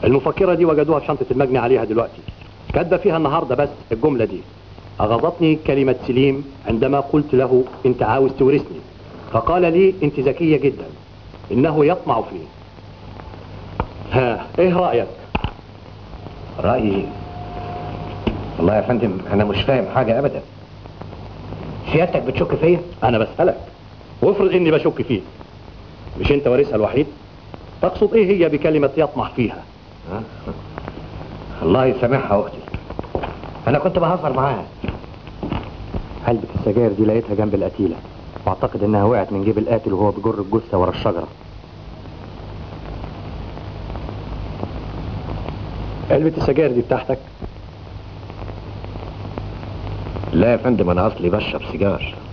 المفكرة دي وجدوها في شنطة المجني عليها دلوقتي كاتبة فيها النهاردة بس الجملة دي أغضتني كلمة سليم عندما قلت له أنت عاوز تورثني فقال لي أنت ذكية جدا إنه يطمع فيه ها إيه رأيك؟ رأيي والله يا فندم أنا مش فاهم حاجة أبدا سيادتك بتشك فيا؟ أنا بسألك وافرض إني بشك فيه مش أنت وارثها الوحيد؟ تقصد إيه هي بكلمة يطمع فيها؟ ها؟ الله يسامحها أختي أنا كنت بهزر معاها علبة السجاير دي لقيتها جنب القتيلة واعتقد انها وقعت من جيب القاتل وهو بيجر الجثة ورا الشجرة علبة السجاير دي بتاعتك؟ لا يا فندم أنا أصلي بشرب سيجار